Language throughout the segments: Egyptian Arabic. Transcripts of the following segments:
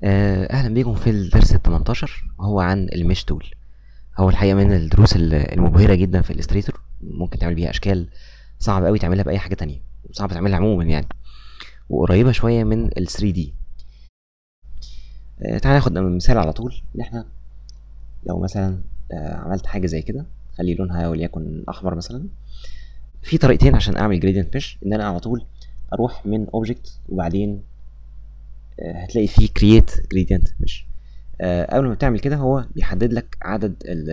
آه، اهلا بيكم في الدرس ال 18 وهو عن المش تول هو الحقيقه من الدروس ال- المبهره جدا في الاستريتور ممكن تعمل بيها اشكال صعب قوي تعملها باي حاجه تانية صعب تعملها عموما يعني وقريبه شويه من ال 3 دي تعالى ناخد مثال على طول ان احنا لو مثلا آه، عملت حاجه زي كده خلي لونها وليكن احمر مثلا في طريقتين عشان اعمل جريدينت مش ان انا على طول اروح من اوبجكت وبعدين آه، هتلاقي فيه create gradient مش آه، اول ما بتعمل كده هو بيحدد لك عدد ال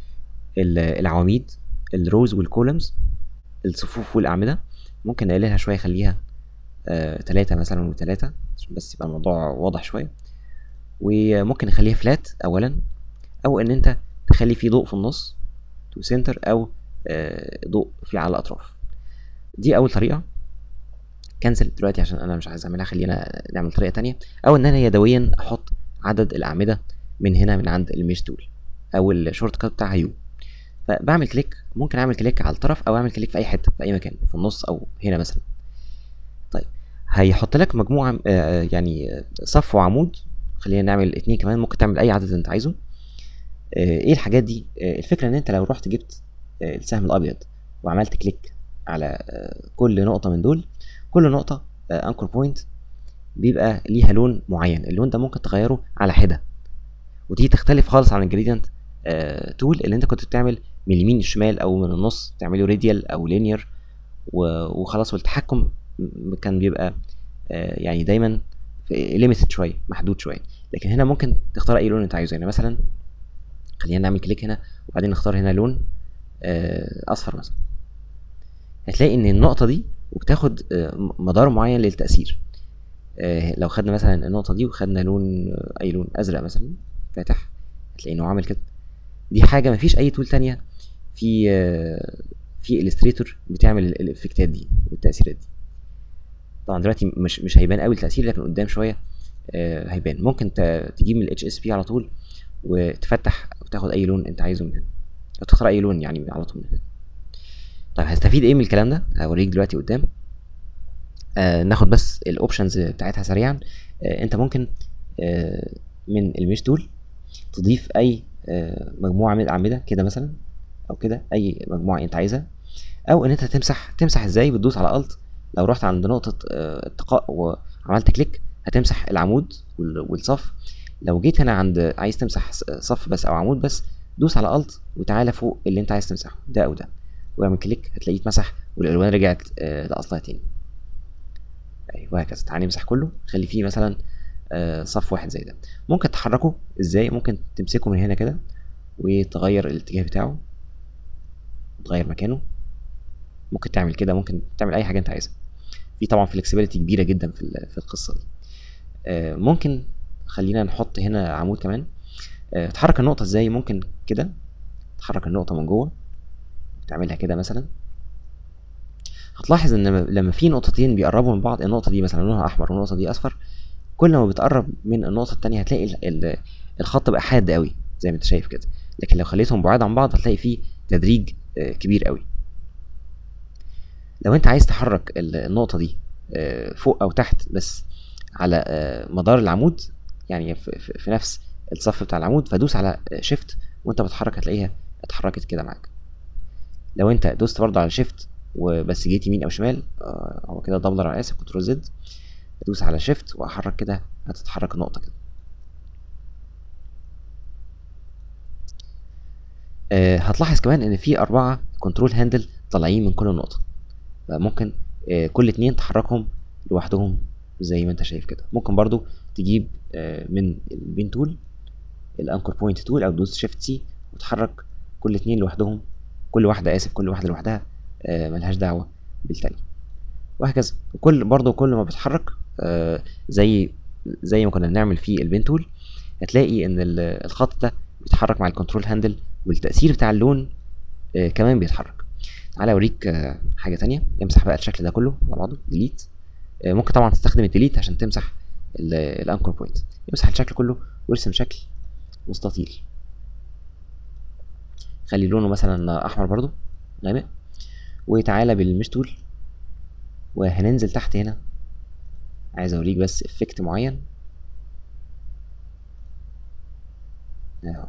ال العواميد الروز والكولمز الصفوف والاعمده ممكن نقللها شويه خليها آه، تلاتة مثلا وتلاتة عشان بس يبقى الموضوع واضح شويه وممكن نخليها فلات اولا او ان انت تخلي فيه ضوء في النص تو سنتر او آه، ضوء في على الاطراف دي اول طريقه كنسل دلوقتي عشان انا مش عايز اعملها خلينا نعمل طريقه تانية او ان انا يدويا احط عدد الاعمده من هنا من عند الميش تول او الشورت كات بتاع يو فبعمل كليك ممكن اعمل كليك على الطرف او اعمل كليك في اي حته في اي مكان في النص او هنا مثلا طيب هيحط لك مجموعه آه، يعني آه، صف وعمود خلينا نعمل اتنين كمان ممكن تعمل اي عدد انت عايزه آه، ايه الحاجات دي آه، الفكره ان انت لو رحت جبت آه، السهم الابيض وعملت كليك على آه، كل نقطه من دول كل نقطه انكر بوينت بيبقى ليها لون معين اللون ده ممكن تغيره على حده ودي تختلف خالص عن الجريدينت تول اللي انت كنت بتعمل من اليمين للشمال او من النص تعمله راديال او لينير وخلاص والتحكم م- كان بيبقى آه، يعني دايما ليميتد شويه محدود شويه لكن هنا ممكن تختار اي لون انت عايزه يعني مثلا خلينا نعمل كليك هنا وبعدين نختار هنا لون آه، اصفر مثلا هتلاقي ان النقطه دي وبتاخد آه، م- مدار معين للتاثير آه، لو خدنا مثلا النقطه دي وخدنا لون آه، اي لون ازرق مثلا فاتح هتلاقي انه عامل كده دي حاجه مفيش اي تول تانية في آه، في الستريتور بتعمل ال- الافكتات دي والتاثيرات دي طبعا دلوقتي مش مش هيبان قوي التاثير لكن قدام شويه آه، هيبان ممكن ت- تجيب من الاتش اس بي على طول وتفتح وتاخد اي لون انت عايزه من هنا او تختار اي لون يعني على طول من هنا طيب هستفيد ايه من الكلام ده هوريك دلوقتي قدام آه ناخد بس الاوبشنز بتاعتها سريعا آه انت ممكن آه من الميش تول تضيف اي آه مجموعه من الاعمده كده مثلا او كده اي مجموعه انت عايزها او ان انت تمسح تمسح ازاي بتدوس على الت لو رحت عند نقطه آه التقاء وعملت كليك هتمسح العمود وال- والصف لو جيت هنا عند عايز تمسح ص- صف بس او عمود بس دوس على الت وتعالى فوق اللي انت عايز تمسحه ده او ده واعمل كليك هتلاقيه اتمسح والالوان رجعت آه لاصلها تاني ايوه وهكذا تعالى نمسح كله خلي فيه مثلا آه، صف واحد زي ده ممكن تحركه ازاي ممكن تمسكه من هنا كده وتغير الاتجاه بتاعه تغير مكانه ممكن تعمل كده ممكن تعمل اي حاجه انت عايزها في طبعا فلكسبيليتي كبيره جدا في ال- في القصه دي آه، ممكن خلينا نحط هنا عمود كمان آه، تحرك النقطه ازاي ممكن كده تحرك النقطه من جوه تعملها كده مثلا هتلاحظ ان لما- لما في نقطتين بيقربوا من بعض النقطه دي مثلا لونها احمر والنقطه دي اصفر كل ما بتقرب من النقطه التانية هتلاقي ال- ال- الخط بقى حاد قوي زي ما انت شايف كده لكن لو خليتهم بعاد عن بعض هتلاقي فيه تدريج آه، كبير قوي لو انت عايز تحرك ال- النقطه دي آه، فوق او تحت بس على آه، مدار العمود يعني في, في, في نفس الصف بتاع العمود فدوس على شيفت وانت بتحرك هتلاقيها اتحركت كده معاك لو انت دوست برضه على شيفت وبس جيت يمين او شمال آه، هو كده دبلر على اسف كنترول زد ادوس على شيفت واحرك كده هتتحرك النقطه كده آه، هتلاحظ كمان ان في اربعه كنترول هاندل طالعين من كل نقطه فممكن آه، كل اتنين تحركهم لوحدهم زي ما انت شايف كده ممكن برضو تجيب آه، من البين تول الانكر بوينت تول او تدوس شيفت سي وتحرك كل اتنين لوحدهم كل واحده اسف كل واحده لوحدها آه، ملهاش دعوه بالتانية وهكذا وكل برضو كل ما بتحرك آه، زي زي ما كنا بنعمل في البين تول هتلاقي ان ال- الخط ده بيتحرك مع الكنترول هاندل والتأثير بتاع اللون آه، كمان بيتحرك تعالى اوريك آه، حاجة تانية امسح بقى الشكل ده كله مع بعضه ديليت ممكن طبعا تستخدم الديليت عشان تمسح الانكر بوينت امسح الشكل كله وارسم شكل مستطيل خلي لونه مثلا احمر برضو غامق وتعالى بالمش تول وهننزل تحت هنا عايز اوريك بس افكت معين اهو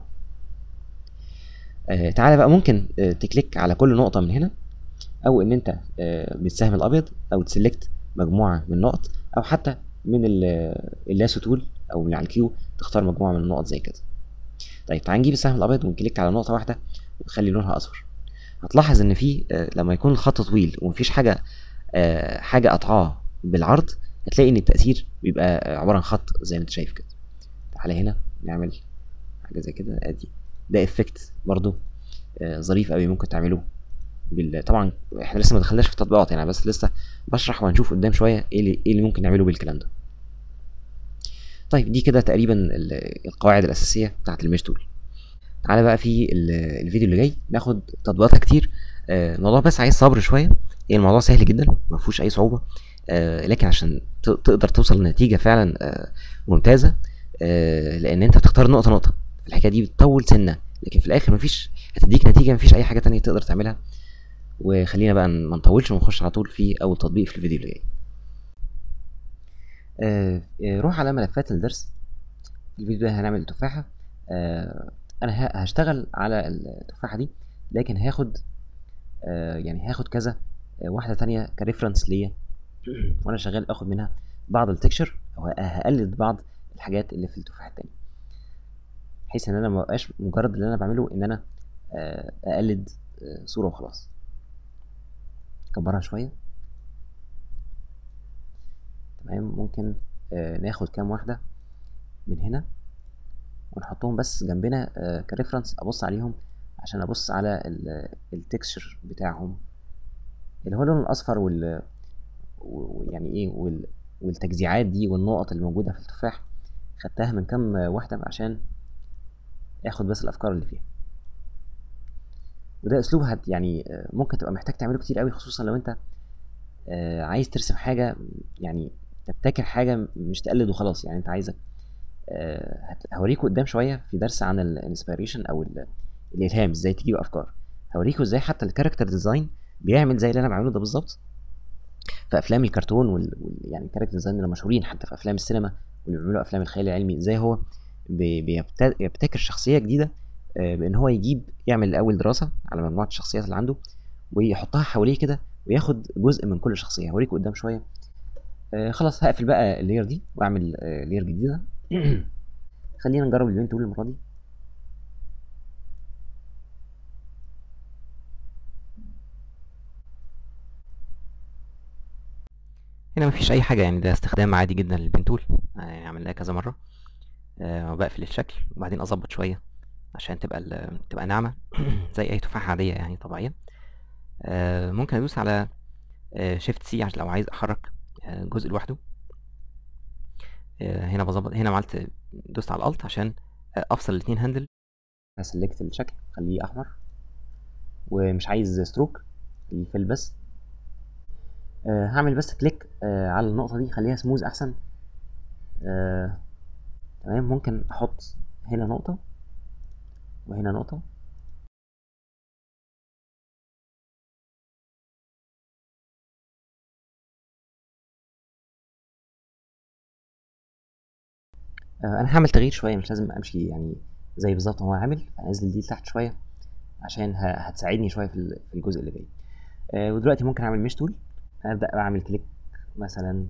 آه تعالى بقى ممكن آه تكليك على كل نقطة من هنا أو إن أنت آه بالسهم الأبيض أو تسلكت مجموعة من النقط أو حتى من اللاسو تول أو من على الكيو تختار مجموعة من النقط زي كده. طيب تعال نجيب السهم الأبيض ونكليك على نقطة واحدة ونخلي لونها أصفر. هتلاحظ إن في آه لما يكون الخط طويل ومفيش حاجة آه حاجة قطعاه بالعرض هتلاقي إن التأثير بيبقى عبارة عن خط زي ما أنت شايف كده. تعالى هنا نعمل حاجة زي كده أدي ده افكت برضو آه ظريف قوي ممكن تعمله بال... طبعا احنا لسه ما دخلناش في التطبيقات يعني بس لسه بشرح وهنشوف قدام شويه ايه اللي, إيه اللي ممكن نعمله بالكلام ده طيب دي كده تقريبا القواعد الاساسيه بتاعت الميش تول تعالى بقى في الفيديو اللي جاي ناخد تطبيقاتها كتير آه الموضوع بس عايز صبر شويه هي الموضوع سهل جدا ما فيهوش اي صعوبه آه لكن عشان تقدر توصل لنتيجه فعلا آه ممتازه آه لان انت بتختار نقطه نقطه الحكايه دي بتطول سنه لكن في الاخر مفيش هتديك نتيجه مفيش اي حاجه تانية تقدر تعملها وخلينا بقى ما نطولش ونخش على طول في اول تطبيق في الفيديو اللي جاي آه روح على ملفات الدرس في الفيديو ده هنعمل تفاحه آه انا هشتغل على التفاحه دي لكن هاخد آه يعني هاخد كذا آه واحده تانية كريفرنس ليا وانا شغال اخد منها بعض التكشر او هقلد بعض الحاجات اللي في التفاحه التانية بحيث ان انا ما بقاش مجرد اللي انا بعمله ان انا اقلد صوره وخلاص كبرها شويه تمام ممكن ناخد كام واحده من هنا ونحطهم بس جنبنا كريفرنس ابص عليهم عشان ابص على التكستشر بتاعهم اللي هو اللون الاصفر وال ويعني ايه وال... والتجزيعات دي والنقط اللي موجوده في التفاح خدتها من كام واحده عشان اخد بس الافكار اللي فيها وده اسلوب هت يعني ممكن تبقى محتاج تعمله كتير قوي خصوصا لو انت عايز ترسم حاجه يعني تبتكر حاجه مش تقلد وخلاص يعني انت عايزك هوريكم قدام شويه في درس عن الانسبيريشن او الالهام ازاي تجيب افكار هوريكم ازاي حتى الكاركتر ديزاين بيعمل زي اللي انا بعمله ده بالظبط في افلام الكرتون وال... وال... يعني الكاركتر ديزاين اللي مشهورين حتى في افلام السينما واللي بيعملوا افلام الخيال العلمي ازاي هو بيبتكر شخصيه جديده بان هو يجيب يعمل الاول دراسه على مجموعه الشخصيات اللي عنده ويحطها حواليه كده وياخد جزء من كل شخصيه هوريكم قدام شويه آه خلاص هقفل بقى اللير دي واعمل آه لير جديده خلينا نجرب البين تول المره دي هنا مفيش اي حاجه يعني ده استخدام عادي جدا للبين تول يعني عملناه كذا مره أه بقفل الشكل وبعدين اظبط شويه عشان تبقى تبقى ناعمه زي اي تفاحه عاديه يعني طبيعيه أه ممكن ادوس على شيفت سي عشان لو عايز احرك أه جزء لوحده هنا بظبط هنا عملت دوست على الالت عشان افصل الاثنين هاندل هسلكت الشكل خليه احمر ومش عايز ستروك خليه فيل بس أه هعمل بس كليك أه على النقطه دي خليها سموز احسن أه تمام ممكن احط هنا نقطه وهنا نقطه انا هعمل تغيير شويه مش لازم امشي يعني زي بالظبط هو عامل انزل دي لتحت شويه عشان هتساعدني شويه في الجزء اللي جاي أه ودلوقتي ممكن اعمل مش تول ابدا اعمل كليك مثلا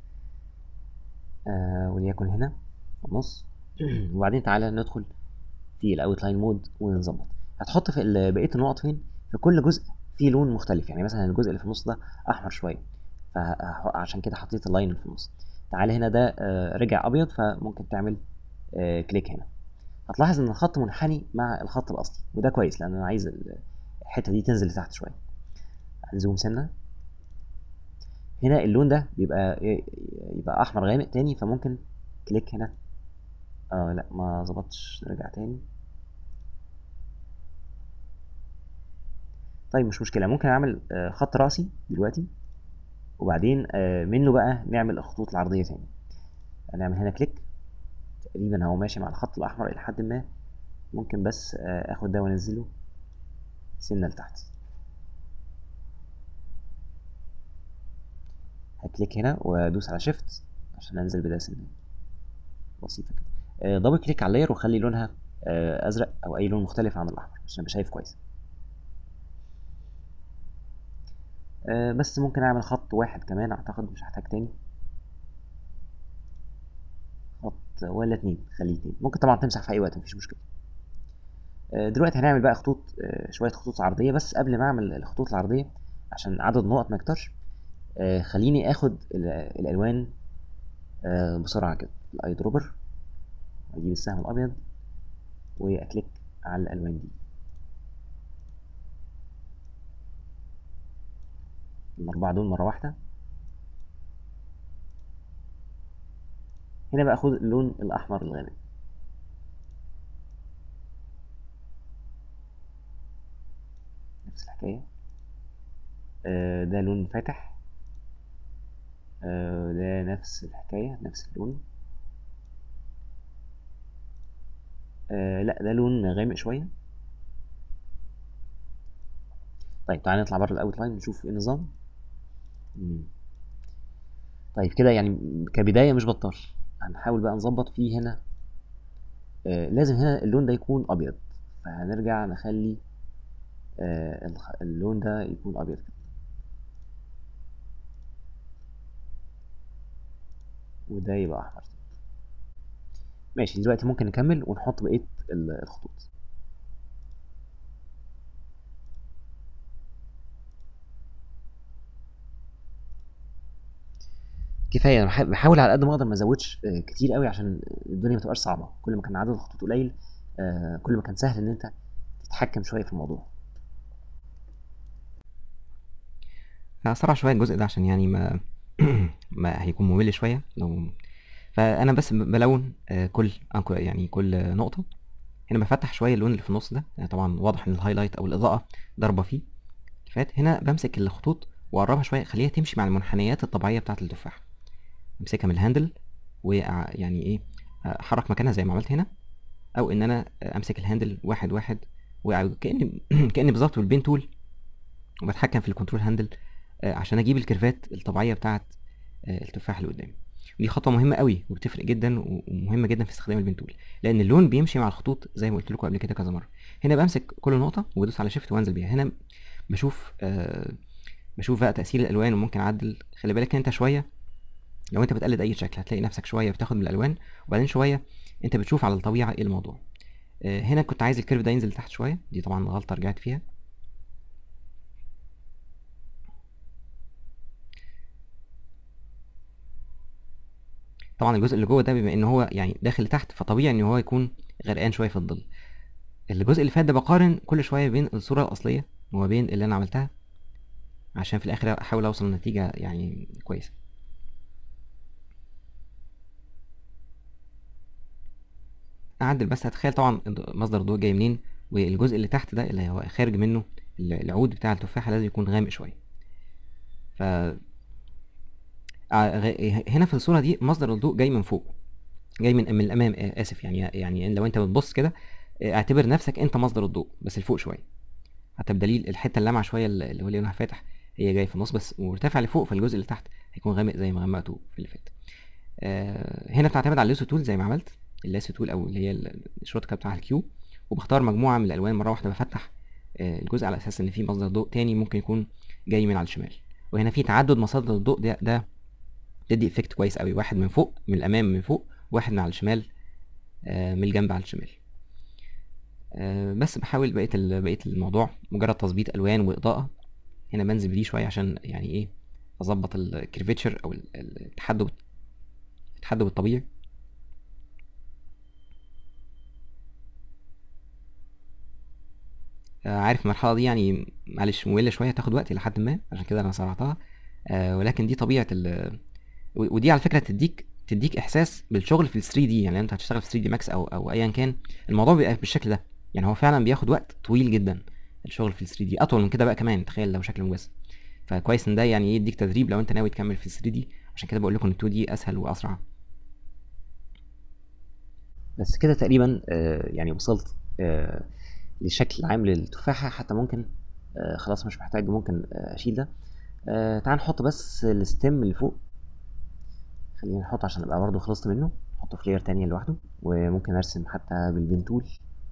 أه وليكن هنا في النص وبعدين تعالى ندخل في الاوتلاين مود ونظبط هتحط في بقيه النقط فين في كل جزء فيه لون مختلف يعني مثلا الجزء اللي في النص ده احمر شويه فعشان كده حطيت اللاين اللي في النص تعالى هنا ده آه رجع ابيض فممكن تعمل آه كليك هنا هتلاحظ ان الخط منحني مع الخط الاصلي وده كويس لان انا عايز الحته دي تنزل لتحت شويه هنزوم سنه هنا اللون ده بيبقى يبقى احمر غامق تاني فممكن كليك هنا اه لا ما ظبطش نرجع تاني طيب مش مشكله ممكن اعمل آه خط راسي دلوقتي وبعدين منه بقى نعمل الخطوط العرضية تاني هنعمل هنا كليك تقريبا هو ماشي مع الخط الأحمر إلى حد ما ممكن بس آخد ده وأنزله سنة لتحت هكليك هنا وأدوس على شيفت عشان أنزل بده سنة بسيطة كده دبل كليك على اللاير وخلي لونها آه، ازرق او اي لون مختلف عن الاحمر عشان ابقى شايف كويس آه، بس ممكن اعمل خط واحد كمان اعتقد مش هحتاج تاني خط ولا اتنين خليه اتنين ممكن طبعا تمسح في اي وقت مفيش مشكله آه، دلوقتي هنعمل بقى خطوط آه، شويه خطوط عرضيه بس قبل ما اعمل الخطوط العرضيه عشان عدد النقط ما يكترش آه، خليني اخد ال- الالوان آه، بسرعه كده الاي دروبر اجيب السهم الابيض واكليك على الالوان دي الاربعه دول مره واحده هنا بقى خد اللون الاحمر الغامق نفس الحكايه آه، ده لون فاتح آه، ده نفس الحكايه نفس اللون آه، لا ده لون غامق شويه طيب تعالى نطلع بره الاوت لاين نشوف ايه النظام مم. طيب كده يعني كبدايه مش بطال هنحاول بقى نظبط فيه هنا آه لازم هنا اللون ده يكون ابيض فهنرجع نخلي آه الخ- اللون ده يكون ابيض كده وده يبقى احمر ماشي دلوقتي ممكن نكمل ونحط بقيه ال- الخطوط كفايه انا بح- بحاول على قد ما اقدر ما ازودش آه، كتير قوي عشان الدنيا ما تبقاش صعبه كل ما كان عدد الخطوط قليل آه، كل ما كان سهل ان انت تتحكم شويه في الموضوع هسرع شويه الجزء ده عشان يعني ما ما هيكون ممل شويه لو فانا بس ب- بلون آه، كل أنك- يعني كل نقطه هنا بفتح شويه اللون اللي في النص ده يعني طبعا واضح ان الهايلايت او الاضاءه ضاربه فيه فات هنا بمسك الخطوط واقربها شويه خليها تمشي مع المنحنيات الطبيعيه بتاعه التفاح امسكها من الهاندل ويعني ايه احرك مكانها زي ما عملت هنا او ان انا امسك الهاندل واحد واحد وكاني كاني بالظبط بالبين تول وبتحكم في الكنترول هاندل آه، عشان اجيب الكيرفات الطبيعيه بتاعه آه، التفاح اللي قدامي ودي خطوه مهمه قوي وبتفرق جدا و- ومهمه جدا في استخدام البين تول لان اللون بيمشي مع الخطوط زي ما قلت لكم قبل كده كذا مره هنا بمسك كل نقطه وبدوس على شيفت وانزل بيها هنا بشوف آه بشوف بقى تاثير الالوان وممكن اعدل خلي بالك انت شويه لو انت بتقلد اي شكل هتلاقي نفسك شويه بتاخد من الالوان وبعدين شويه انت بتشوف على الطبيعه ايه الموضوع آه، هنا كنت عايز الكيرف ده ينزل لتحت شويه دي طبعا غلطه رجعت فيها طبعا الجزء اللي جوه ده بما ان هو يعني داخل لتحت فطبيعي ان هو يكون غرقان شويه في الظل الجزء اللي فات ده بقارن كل شويه بين الصوره الاصليه وما بين اللي انا عملتها عشان في الاخر احاول اوصل لنتيجه يعني كويسه اعدل بس هتخيل طبعا مصدر الضوء جاي منين والجزء اللي تحت ده اللي هو خارج منه العود بتاع التفاحه لازم يكون غامق شويه ف آه، غ- هنا في الصوره دي مصدر الضوء جاي من فوق جاي من من الامام آه، اسف يعني يعني لو انت بتبص كده آه، اعتبر نفسك انت مصدر الضوء بس لفوق شويه حتى بدليل الحته اللامعه شويه اللي هو لونها فاتح هي جايه في النص بس مرتفع لفوق فالجزء اللي تحت هيكون غامق زي ما غمقته في اللي فات آه، هنا بتعتمد على الليسو تول زي ما عملت الليسو تول او اللي هي الشورت كات بتاع الكيو وبختار مجموعه من الالوان مره واحده بفتح آه، الجزء على اساس ان في مصدر ضوء تاني ممكن يكون جاي من على الشمال وهنا في تعدد مصادر الضوء ده ده تدي افكت كويس قوي واحد من فوق من الامام من فوق واحد من على الشمال آه، من الجنب على الشمال آه، بس بحاول بقيه ال- بقيه الموضوع مجرد تظبيط الوان واضاءه هنا بنزل بدي شويه عشان يعني ايه اظبط الكيرفيتشر او ال- ال- التحدب التحدب الطبيعي آه، عارف المرحله دي يعني معلش ممله شويه تاخد وقت لحد ما عشان كده انا سرعتها آه، ولكن دي طبيعه ال و- ودي على فكره تديك تديك احساس بالشغل في ال 3 دي يعني لو انت هتشتغل في 3 دي ماكس او او ايا كان الموضوع بيبقى بالشكل ده يعني هو فعلا بياخد وقت طويل جدا الشغل في ال 3 دي اطول من كده بقى كمان تخيل لو شكل مجسم فكويس ان ده يعني ايه يديك تدريب لو انت ناوي تكمل في ال 3 دي عشان كده بقول لكم ان ال 2 دي اسهل واسرع بس كده تقريبا آه، يعني وصلت آه، للشكل العام للتفاحة حتى ممكن آه، خلاص مش محتاج ممكن آه، اشيل ده آه، تعال نحط بس الستيم اللي فوق خلينا نحطه عشان ابقى برضه خلصت منه نحطه في لاير تانية لوحده وممكن ارسم حتى بالبين تول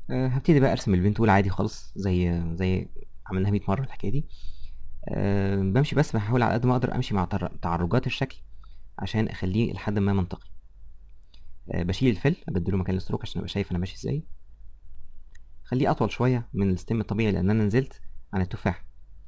آه، هبتدي بقى ارسم البين تول عادي خالص زي زي عملناها 100 مره الحكايه دي أه بمشي بس بحاول على قد ما اقدر امشي مع تر- تعرجات الشكل عشان اخليه لحد ما منطقي أه بشيل الفل ابدله مكان الستروك عشان ابقى شايف انا ماشي ازاي خليه اطول شويه من الستيم الطبيعي لان انا نزلت عن التفاح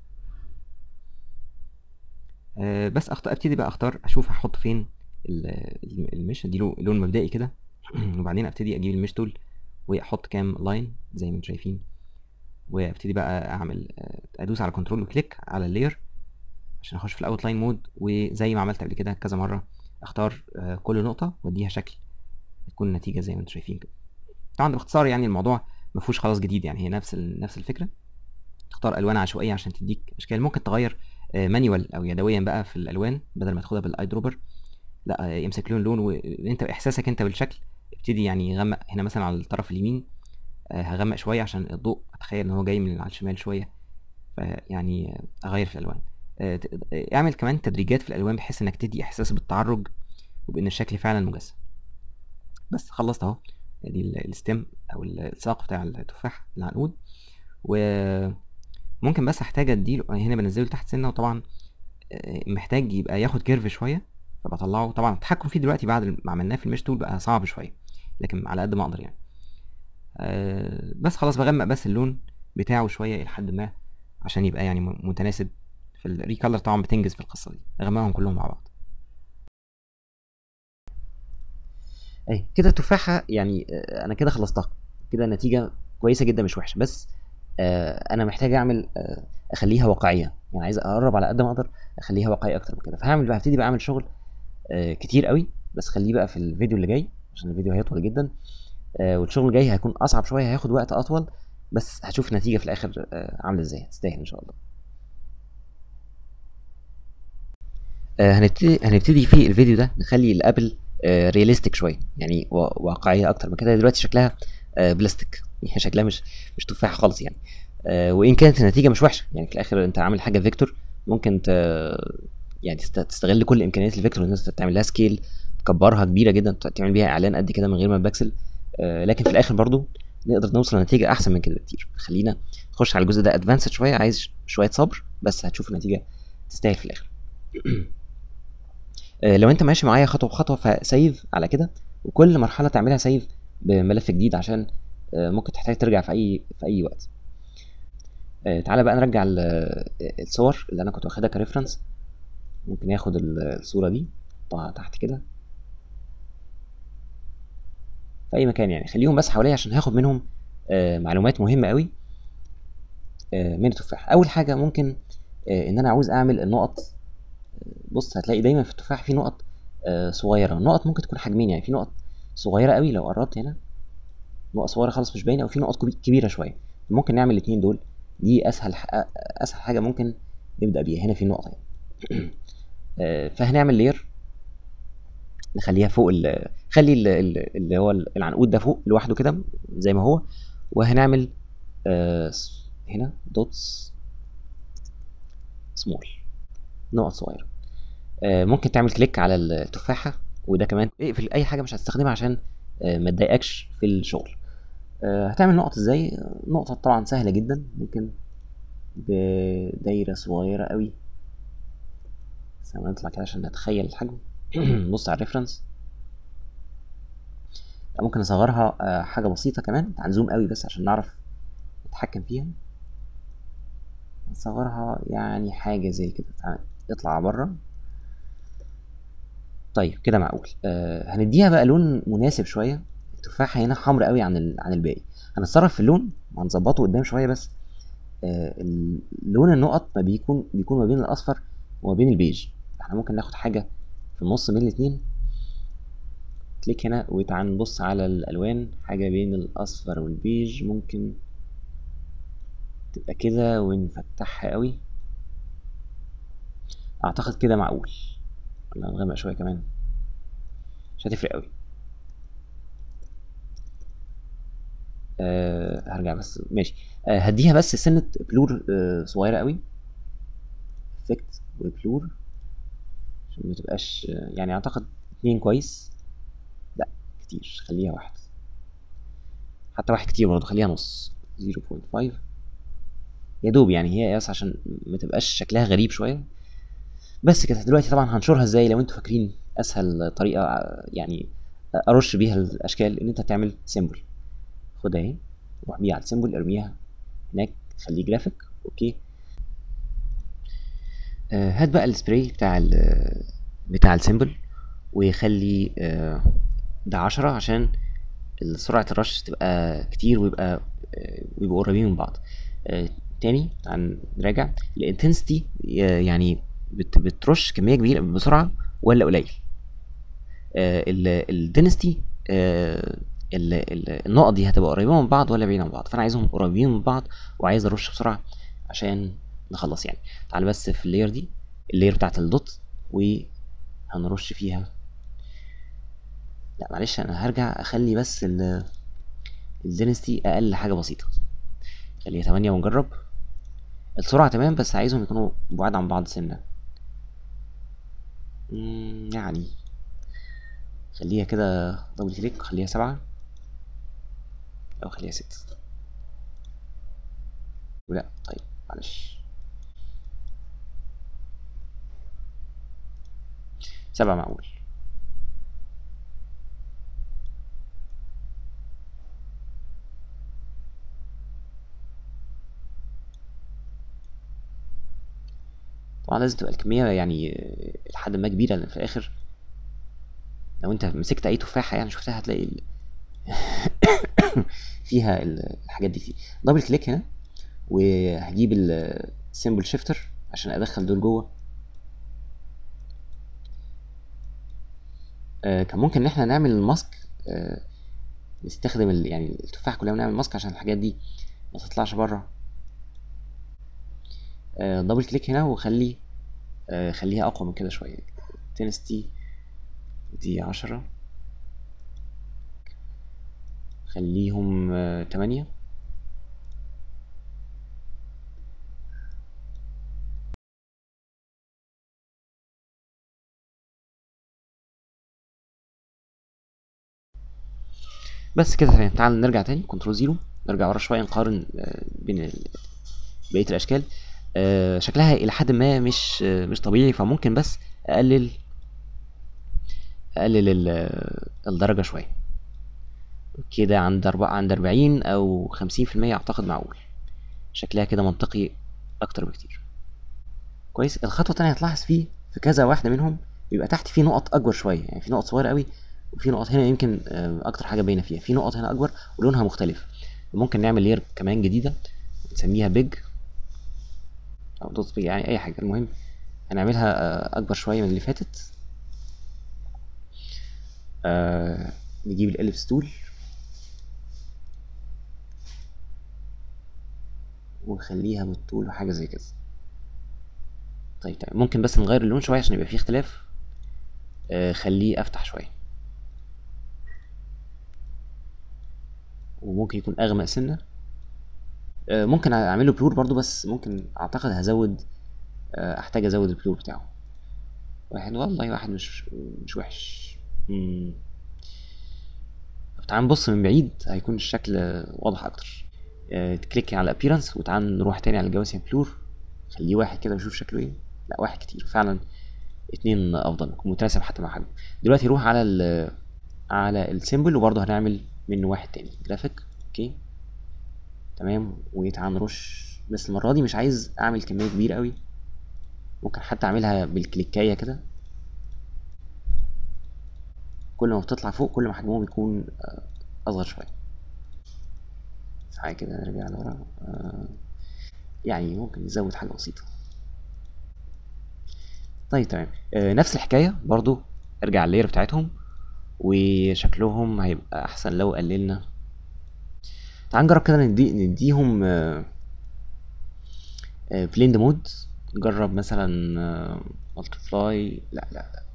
أه بس اختار ابتدي بقى اختار اشوف هحط فين ال- ال- المش اديله لون مبدئي كده وبعدين ابتدي اجيب المش تول واحط كام لاين زي ما انتم شايفين وابتدي بقى اعمل آه، ادوس على كنترول وكليك على اللاير عشان اخش في الاوت لاين مود وزي ما عملت قبل كده كذا مره اختار آه، كل نقطه واديها شكل تكون النتيجه زي ما انتم شايفين كده طبعا باختصار يعني الموضوع ما فيهوش خلاص جديد يعني هي نفس ال- نفس الفكره تختار الوان عشوائيه عشان تديك اشكال ممكن تغير مانيوال او يدويا بقى في الالوان بدل ما تاخدها بالاي دروبر لا آه، يمسك لون لون وانت احساسك انت بالشكل ابتدي يعني يغمق هنا مثلا على الطرف اليمين آه، هغمق شويه عشان الضوء اتخيل ان هو جاي من على الشمال شويه فيعني آه، اغير في الالوان آه، ت- آه، اعمل كمان تدريجات في الالوان بحيث انك تدي احساس بالتعرج وبان الشكل فعلا مجسم بس خلصت اهو دي ال- الستيم او ال- الساق بتاع التفاح العنقود وممكن بس احتاج اديله هنا بنزله تحت سنه وطبعا آه، محتاج يبقى ياخد كيرف شويه فبطلعه طبعا التحكم فيه دلوقتي بعد ما عملناه في المش تول بقى صعب شويه لكن على قد ما اقدر يعني آه، بس خلاص بغمق بس اللون بتاعه شويه الى حد ما عشان يبقى يعني م- متناسب في الريكالر طبعا بتنجز في القصه دي اغمقهم كلهم مع بعض اي كده التفاحه يعني آه، انا كده خلصتها كده النتيجه كويسه جدا مش وحشه بس آه، انا محتاج اعمل آه، اخليها واقعيه يعني عايز اقرب على قد ما اقدر اخليها واقعيه اكتر من كده فهعمل بقى هبتدي بقى اعمل شغل آه، كتير قوي بس خليه بقى في الفيديو اللي جاي عشان الفيديو هيطول جدا آه، والشغل الجاي هيكون اصعب شويه هياخد وقت اطول بس هتشوف النتيجه في الاخر آه، عامله ازاي هتستاهل ان شاء الله آه، هنبتدي هنبتدي في الفيديو ده نخلي الابل رياليستيك شويه يعني وا- واقعيه اكتر من كده دلوقتي شكلها آه، بلاستيك يعني شكلها مش مش تفاحه خالص يعني آه، وان كانت النتيجه مش وحشه يعني في الاخر انت عامل حاجه فيكتور ممكن ت... يعني تست- تستغل كل امكانيات الفيكتور ان انت تعمل لها سكيل تكبرها كبيره جدا تعمل بيها اعلان قد كده من غير ما تبكسل آه، لكن في الاخر برضو نقدر نوصل لنتيجه احسن من كده بكتير خلينا نخش على الجزء ده ادفانسد شويه عايز شويه صبر بس هتشوف النتيجه تستاهل في الاخر آه، لو انت ماشي معايا خطوه بخطوه فسيف على كده وكل مرحله تعملها سيف بملف جديد عشان آه، ممكن تحتاج ترجع في اي في اي وقت آه، تعالى بقى نرجع ال- آه، الصور اللي انا كنت واخدها كريفرنس ممكن ياخد ال- الصوره دي احطها تحت كده في اي مكان يعني خليهم بس حواليا عشان هاخد منهم آه، معلومات مهمه قوي آه، من التفاح اول حاجه ممكن آه، ان انا عاوز اعمل النقط بص هتلاقي دايما في التفاح في نقط آه، صغيره نقط ممكن تكون حجمين يعني في نقط صغيره قوي لو قربت هنا نقط صغيره خالص مش باينه وفي نقط كبي- كبيره شويه ممكن نعمل الاثنين دول دي اسهل ح- اسهل حاجه ممكن نبدا بيها هنا في نقطه يعني. آه، فهنعمل لير نخليها فوق ال خلي ال- ال- اللي هو العنقود ده فوق لوحده كده زي ما هو وهنعمل آه، س- هنا دوتس سمول نقط صغيره آه، ممكن تعمل كليك على التفاحه وده كمان اقفل اي حاجه مش هتستخدمها عشان آه، ما تضايقكش في الشغل آه، هتعمل نقط ازاي نقطه طبعا سهله جدا ممكن بدايره صغيره قوي بس أنا نطلع كده عشان نتخيل الحجم بص على الريفرنس ممكن نصغرها آه، حاجه بسيطه كمان هنزوم قوي بس عشان نعرف نتحكم فيها نصغرها يعني حاجه زي كده تعال اطلع بره طيب كده معقول آه هنديها بقى لون مناسب شويه التفاحه هنا حمرا قوي عن ال... عن الباقي هنتصرف في اللون وهنظبطه قدام شويه بس آه ال- لون النقط ما بيكون بيكون ما بين الاصفر وما بين البيج احنا ممكن ناخد حاجه في النص بين الاتنين كليك هنا وتعال نبص على الالوان حاجه بين الاصفر والبيج ممكن تبقى كده ونفتحها قوي اعتقد كده معقول ولا نغمق شويه كمان مش هتفرق قوي أه هرجع بس ماشي أه هديها بس سنه بلور أه صغيره قوي افكت وبلور عشان ما تبقاش آه، يعني اعتقد اتنين كويس لا كتير خليها واحد حتى واحد كتير برضه خليها نص 0.5 يا دوب يعني هي بس عشان ما تبقاش شكلها غريب شويه بس كده دلوقتي طبعا هنشرها ازاي لو انتوا فاكرين اسهل طريقه آه، يعني ارش بيها الاشكال ان انت تعمل سيمبل خدها اهي روح بيها على السيمبل ارميها هناك خليه جرافيك اوكي آه هات بقى السبراي بتاع ال بتاع السيمبل وخلي آه ده عشرة عشان سرعة الرش تبقى كتير ويبقى آه ويبقوا قريبين من بعض آه تاني تعال نراجع الانتنسيتي يعني بت بترش كمية كبيرة بسرعة ولا قليل الدنستي النقط دي هتبقى قريبة من بعض ولا بعيدة من بعض فانا عايزهم قريبين من بعض وعايز ارش بسرعة عشان نخلص يعني تعال بس في اللاير دي اللاير بتاعت الدوت وهنرش فيها لا معلش انا هرجع اخلي بس ال الدنستي اقل حاجة بسيطة خليها تمانية ونجرب السرعة تمام بس عايزهم يكونوا بعاد عن بعض سنة مم، يعني خليها كده دبل كليك خليها سبعة أو خليها ستة ولا طيب معلش سبعة معقول طبعا لازم تبقى الكمية يعني آه، لحد ما كبيرة لأن في الآخر لو أنت مسكت أي تفاحة يعني شفتها هتلاقي ال... فيها ال- الحاجات دي كتير دبل كليك هنا وهجيب السيمبل شيفتر عشان أدخل دول جوه آه، كان ممكن إن احنا نعمل الماسك آه، نستخدم ال... يعني التفاحة كلها ونعمل ماسك عشان الحاجات دي ما تطلعش بره آه، دبل كليك هنا وخلي آه، خليها اقوى من كده شويه تنستي دي عشرة خليهم آه، تمانية بس كده تمام تعال نرجع تاني كنترول زيرو نرجع ورا شويه نقارن آه، بين ال- بقيه الاشكال آه، شكلها الى حد ما مش آه، مش طبيعي فممكن بس اقلل اقلل ال- الدرجه شويه كده عند أربعة عند أربعين أو خمسين في المية أعتقد معقول شكلها كده منطقي أكتر بكتير كويس الخطوة التانية هتلاحظ فيه في كذا واحدة منهم بيبقى تحت في نقط أكبر شوية يعني في نقط صغيرة قوي وفي نقط هنا يمكن آه، أكتر حاجة باينة فيها في نقط هنا أكبر ولونها مختلف ممكن نعمل لير كمان جديدة نسميها بيج أو دوت بيج يعني أي حاجة المهم هنعملها آه، أكبر شوية من اللي فاتت آه نجيب الإليبس تول ونخليها بالطول وحاجة زي كده طيب تمام ممكن بس نغير اللون شوية عشان يبقى فيه اختلاف آه خليه أفتح شوية وممكن يكون أغمق سنة آه ممكن أعمله بلور برضو بس ممكن أعتقد هزود آه أحتاج أزود البلور بتاعه واحد والله واحد مش مش وحش مم. طب تعال نبص من بعيد هيكون الشكل واضح أكتر آه تكليك على الابيرنس وتعال نروح تاني على الجواسم بلور خليه واحد كده ونشوف شكله ايه لا واحد كتير فعلا اتنين افضل متناسب حتى مع حجمه دلوقتي روح على ال على السيمبل وبرضه هنعمل منه واحد تاني جرافيك اوكي تمام وتعال نرش بس المرة دي مش عايز اعمل كمية كبيرة قوي ممكن حتى اعملها بالكليكاية كده كل ما بتطلع فوق كل ما حجمهم بيكون آه، اصغر شوية حاجة كده نرجع لورا آه، يعني ممكن نزود حاجة بسيطة طيب تمام آه، نفس الحكاية برضو ارجع اللاير بتاعتهم وشكلهم هيبقى احسن لو قللنا تعال نجرب كده ندي نديهم بليند مود نجرب مثلا مالتيبلاي لا لا لا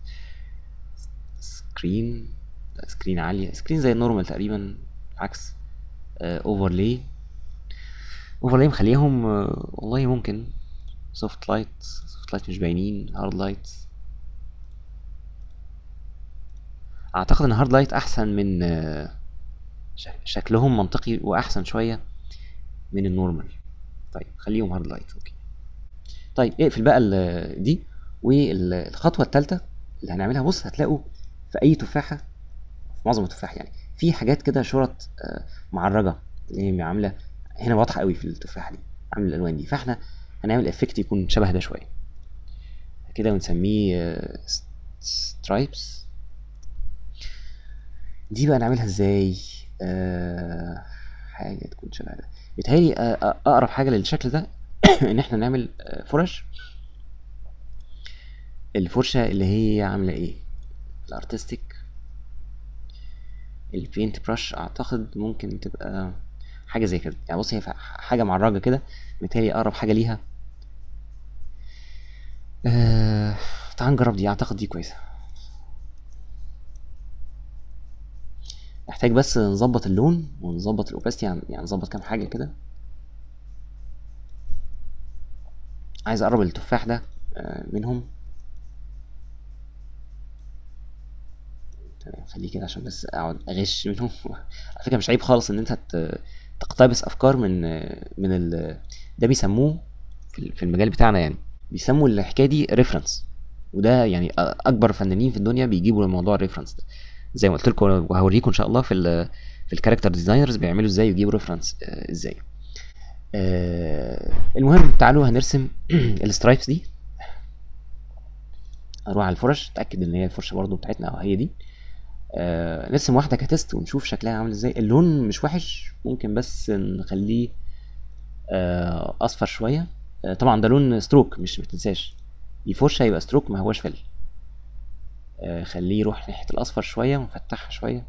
سكرين لا سكرين عالية سكرين زي النورمال تقريبا عكس اوفرلاي اوفرلاي مخليهم آه، والله ممكن سوفت لايت سوفت لايت مش باينين هارد لايت اعتقد ان هارد لايت احسن من آه، شك- شكلهم منطقي واحسن شويه من النورمال طيب خليهم هارد لايت اوكي طيب اقفل بقى ال- دي والخطوه الثالثه اللي هنعملها بص هتلاقوا في اي تفاحه في معظم التفاح يعني في حاجات كده شرط آه، معرجه اللي هي عامله هنا واضحه قوي في التفاحه دي عامله الالوان دي فاحنا هنعمل افكت يكون شبه ده شويه كده ونسميه سترايبس دي بقى نعملها ازاي آه حاجه تكون شبه ده بيتهيألي آه، آه، اقرب حاجه للشكل ده ان احنا نعمل آه، فرش الفرشه اللي هي عامله ايه الارتستيك البينت براش اعتقد ممكن تبقى حاجه زي كده يعني بص هي ف- حاجه معرجه كده متهيألي اقرب حاجه ليها آه... تعال نجرب دي اعتقد دي كويسه محتاج بس نظبط اللون ونظبط الاوباستي يعني يعني نظبط كام حاجه كده عايز اقرب التفاح ده آه، منهم تمام خليه كده عشان بس اقعد اغش منهم على فكره مش عيب خالص ان انت ت- تقتبس افكار من من ال ده بيسموه في ال- في المجال بتاعنا يعني بيسموا الحكايه دي ريفرنس وده يعني أ- اكبر فنانين في الدنيا بيجيبوا الموضوع الريفرنس ده زي ما قلت لكم وهوريكم ان شاء الله في ال في الكاركتر ديزاينرز بيعملوا ازاي يجيبوا ريفرنس ازاي آه، المهم تعالوا هنرسم السترايبس دي اروح على الفرش اتاكد ان هي الفرشه برضو بتاعتنا او هي دي آه نرسم واحده كتست ونشوف شكلها عامل ازاي اللون مش وحش ممكن بس نخليه آه اصفر شويه آه طبعا ده لون ستروك مش متنساش دي فرشه يبقى ستروك ما هوش فل آه خليه يروح ناحيه الاصفر شويه ونفتحها شويه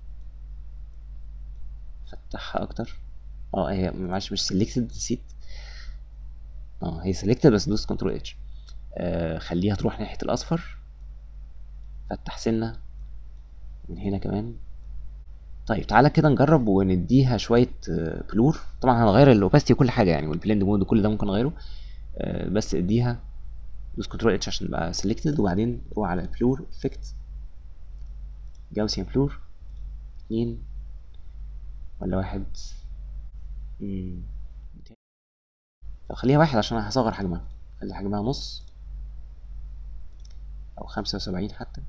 فتحها اكتر اه هي معلش مش سيلكتد نسيت اه هي سيلكتد بس دوس كنترول اتش آه خليها تروح ناحيه الاصفر فتح سنه من هنا كمان طيب تعالى كده نجرب ونديها شويه آه، بلور طبعا هنغير الاوباستي وكل حاجه يعني والبلند مود وكل ده ممكن نغيره آه، بس اديها دوس كنترول اتش عشان يبقى سيلكتد وبعدين روح على بلور افكت جاوسيان بلور اتنين ولا واحد مم. طب خليها واحد عشان انا هصغر حجمها خلي حجمها نص او خمسة وسبعين حتى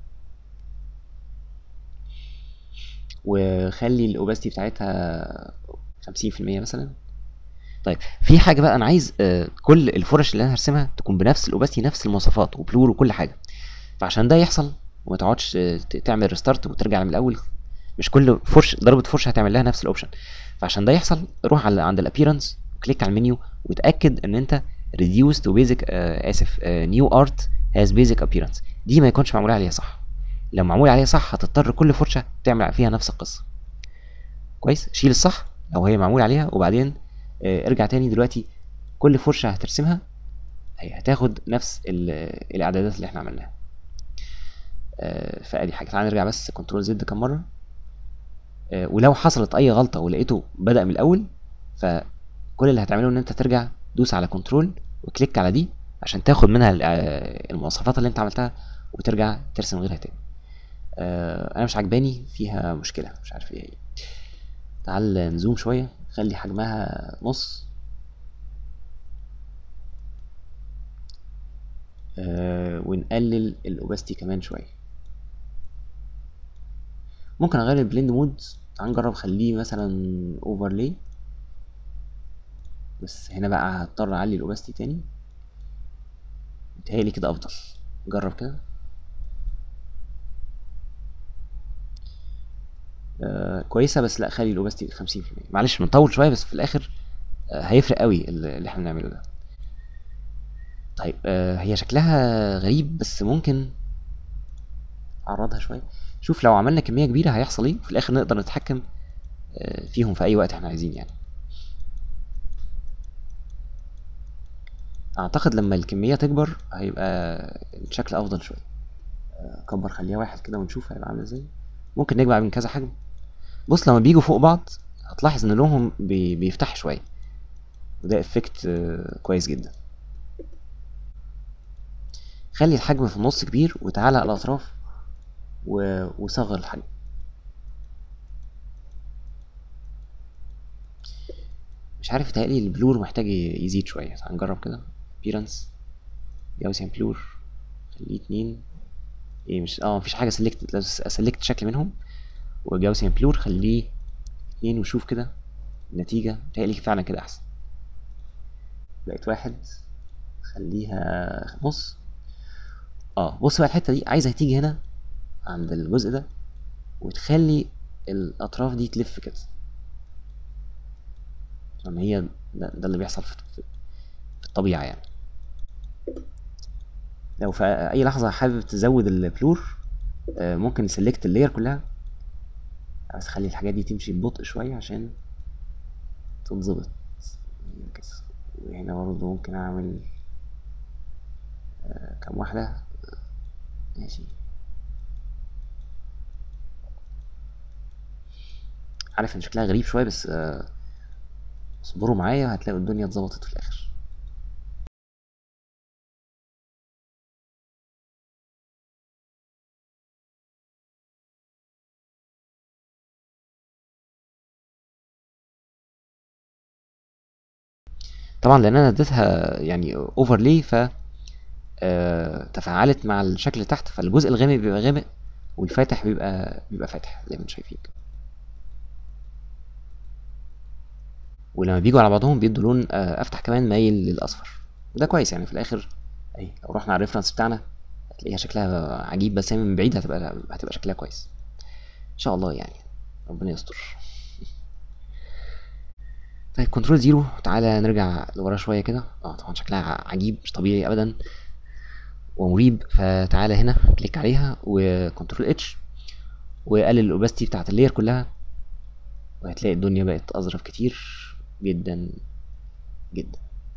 وخلي الاوباستي بتاعتها خمسين في المية مثلا طيب في حاجة بقى أنا عايز آه، كل الفرش اللي أنا هرسمها تكون بنفس الأوباستي نفس المواصفات وبلور وكل حاجة فعشان ده يحصل وما تقعدش آه، ت- تعمل ريستارت وترجع من الأول مش كل فرش ضربة فرشة هتعمل لها نفس الأوبشن فعشان ده يحصل روح على عند الأبيرنس كليك على المنيو وتأكد إن أنت reduce to basic آه آسف آه new art has basic appearance دي ما يكونش معمول عليها صح لو معمول عليها صح هتضطر كل فرشة تعمل فيها نفس القصة كويس شيل الصح لو هي معمول عليها وبعدين آه، ارجع تاني دلوقتي كل فرشة هترسمها هي هتاخد نفس ال- الاعدادات اللي احنا عملناها آه، فادي حاجة تعالى نرجع بس كنترول زد كام مرة آه، ولو حصلت اي غلطة ولقيته بدأ من الاول فكل اللي هتعمله ان انت ترجع دوس على كنترول وكليك على دي عشان تاخد منها ال- آه، المواصفات اللي انت عملتها وترجع ترسم غيرها تاني آه، انا مش عجباني فيها مشكلة مش عارف ايه هي تعال نزوم شوية خلي حجمها نص آه ونقلل الاوباستي كمان شوية ممكن اغير البلند مود تعال نجرب خليه مثلا اوفرلي بس هنا بقى هضطر اعلي الاوباستي تاني متهيألي كده افضل جرب كده آه كويسة بس لا خلي الاوباستي خمسين في المية معلش بنطول شوية بس في الاخر آه هيفرق قوي اللي اللي احنا بنعمله ده طيب آه هي شكلها غريب بس ممكن اعرضها شويه شوف لو عملنا كميه كبيره هيحصل ايه في الاخر نقدر نتحكم آه فيهم في اي وقت احنا عايزين يعني اعتقد لما الكميه تكبر هيبقى الشكل افضل شويه آه، كبر خليها واحد كده ونشوف هيبقى عامل ازاي ممكن نجمع من كذا حجم بص لما بيجوا فوق بعض هتلاحظ ان لونهم بي بيفتح شويه وده افكت كويس جدا خلي الحجم في النص كبير وتعالى على الاطراف و... وصغر الحجم مش عارف يتهيألي البلور محتاج ي- يزيد شوية تعال نجرب كده appearance جاوسيان بلور خليه اتنين ايه مش اه مفيش حاجة سلكت سلكت شكل منهم وجاوسيان بلور خليه اتنين وشوف كده النتيجة متهيألي فعلا كده أحسن بقت واحد خليها نص اه بص بقى الحتة دي عايزة تيجي هنا عند الجزء ده وتخلي الأطراف دي تلف كده عشان هي ده, ده اللي بيحصل في, في في الطبيعة يعني لو في أي لحظة حابب تزود البلور آه، ممكن سلكت اللاير كلها بس خلي الحاجات دي تمشي ببطء شوية عشان تتظبط كده. وهنا برضه ممكن أعمل آه، كام واحدة ماشي عارف ان شكلها غريب شوية بس آه، اصبروا معايا هتلاقوا الدنيا اتظبطت في الآخر طبعا لان انا اديتها يعني اوفرلي ف آه، تفاعلت مع الشكل اللي تحت فالجزء الغامق بيبقى غامق والفاتح بيبقى بيبقى فاتح زي ما انتم شايفين كده. ولما بيجوا على بعضهم بيدوا لون آه، افتح كمان مايل للاصفر وده كويس يعني في الاخر اهي لو رحنا على الريفرنس بتاعنا هتلاقيها شكلها عجيب بس هي من بعيد هتبقى هتبقى شكلها كويس ان شاء الله يعني ربنا يستر طيب كنترول زيرو تعالى نرجع لورا شويه كده اه طبعا شكلها عجيب مش طبيعي ابدا ومريب فتعالى هنا كليك عليها وكنترول اتش وقلل الاوباستي بتاعت اللاير كلها وهتلاقي الدنيا بقت اظرف كتير جدا جدا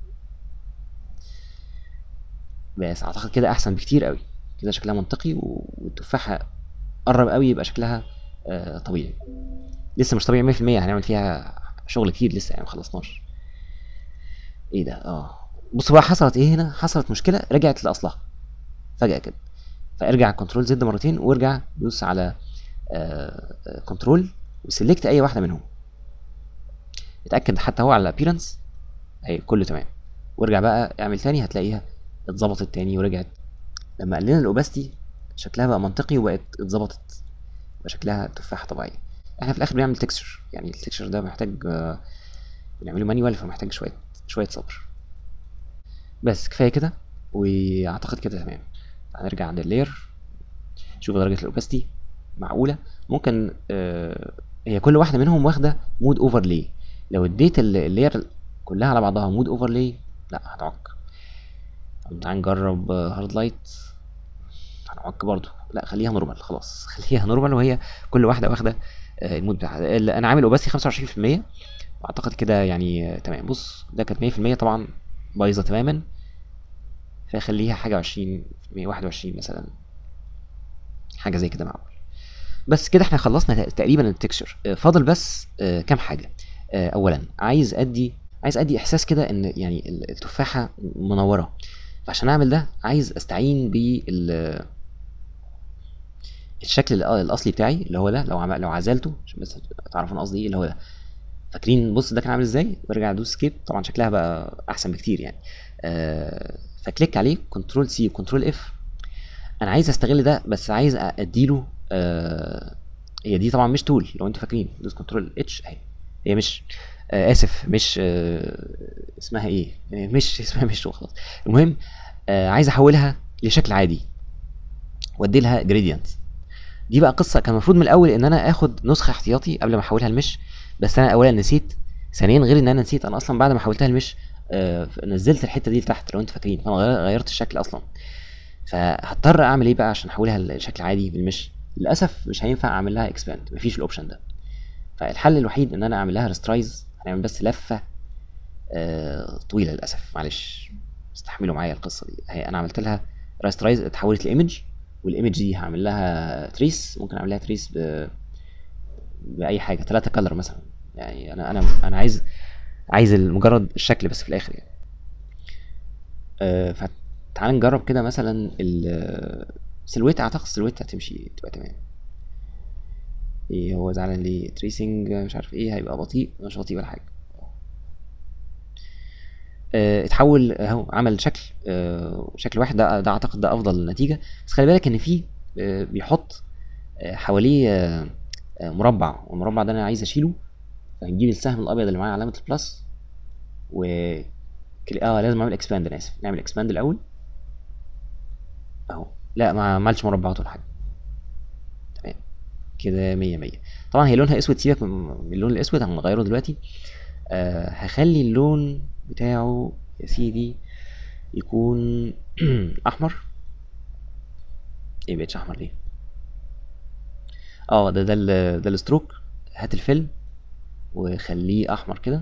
بس اعتقد كده احسن بكتير قوي كده شكلها منطقي و- والتفاحه قرب قوي يبقى شكلها آه طبيعي لسه مش طبيعي 100% هنعمل فيها شغل كتير لسه يعني مخلصناش ايه ده اه بص بقى حصلت ايه هنا حصلت مشكله رجعت لاصلها فجاه كده فارجع كنترول زد مرتين وارجع دوس على كنترول وسلكت اي واحده منهم اتاكد حتى هو على الابيرنس اهي كله تمام وارجع بقى اعمل تاني هتلاقيها اتظبطت تاني ورجعت لما قلنا الاوباستي شكلها بقى منطقي وبقت اتظبطت بقى شكلها تفاحه طبيعيه احنا في الاخر بنعمل تكستشر يعني التكستشر ده محتاج آه، بنعمله مانيوال فمحتاج شويه شويه صبر بس كفايه كده واعتقد كده تمام هنرجع عند اللاير شوف درجه الاوباستي معقوله ممكن آه هي كل واحده منهم واخده مود اوفرلاي لو اديت ال- اللاير كلها على بعضها مود اوفرلاي لا هتعك طب تعال نجرب هارد لايت هنعك برضو لا خليها نورمال خلاص خليها نورمال وهي كل واحده واخده آه، المود بتاعها ال- انا عامل اوباستي 25% واعتقد كده يعني آه، تمام بص ده كانت 100% طبعا بايظه تماما فخليها حاجه 20 21 مثلا حاجه زي كده معقول بس كده احنا خلصنا تق- تقريبا التكشر فاضل بس آه، كام حاجه آه، اولا عايز ادي عايز ادي احساس كده ان يعني ال- التفاحه منوره فعشان اعمل ده عايز استعين بال الشكل الأ- الاصلي بتاعي اللي هو ده لو عم... لو عزلته عشان بس تعرفوا انا قصدي ايه اللي هو ده فاكرين بص ده كان عامل ازاي وارجع ادوس سكيب طبعا شكلها بقى احسن بكتير يعني آه فكليك عليه كنترول سي وكنترول اف انا عايز استغل ده بس عايز اديله آه هي دي طبعا مش تول لو انتوا فاكرين دوس كنترول اتش اهي هي مش آه اسف مش آه اسمها ايه آه، مش اسمها مش خلاص المهم آه عايز احولها لشكل عادي وادي لها جريدينت دي بقى قصه كان المفروض من الاول ان انا اخد نسخه احتياطي قبل ما احولها لمش بس انا اولا نسيت ثانيا غير ان انا نسيت انا اصلا بعد ما حولتها لمش آه نزلت الحته دي لتحت لو انتوا فاكرين فانا غير- غيرت الشكل اصلا فهضطر اعمل ايه بقى عشان احولها لشكل عادي بالمش للاسف مش هينفع اعمل لها اكسباند مفيش الاوبشن ده فالحل الوحيد ان انا اعمل لها ريسترايز هنعمل بس لفه آه طويله للاسف معلش استحملوا معايا القصه دي هي انا عملت لها راسترايز اتحولت لايمج والايمج دي هعمل لها تريس ممكن اعمل لها تريس ب... باي حاجه ثلاثة كلر مثلا يعني انا انا انا عايز عايز مجرد الشكل بس في الاخر يعني آه فتعال نجرب كده مثلا السلويت اعتقد السلويت هتمشي تبقى تمام ايه هو زعلان ليه تريسنج مش عارف ايه هيبقى بطيء مش بطيء ولا حاجه آه، اتحول اهو عمل شكل آه، شكل واحد ده ده اعتقد ده افضل نتيجه بس خلي بالك ان في آه، بيحط آه، حواليه آه، آه، مربع والمربع ده انا عايز اشيله فهنجيب السهم الابيض اللي معاه علامه البلس و كل- اه لازم اعمل اكسباند انا اسف نعمل اكسباند الاول اهو لا ما ما عملش مربعات ولا حاجه تمام كده مية مية طبعا هي لونها اسود سيبك من من اللون الاسود هنغيره دلوقتي آه هخلي اللون بتاعه يا سيدي يكون احمر ايه مبقتش احمر ليه اه ده ده ال- ده الستروك هات الفيلم وخليه احمر كده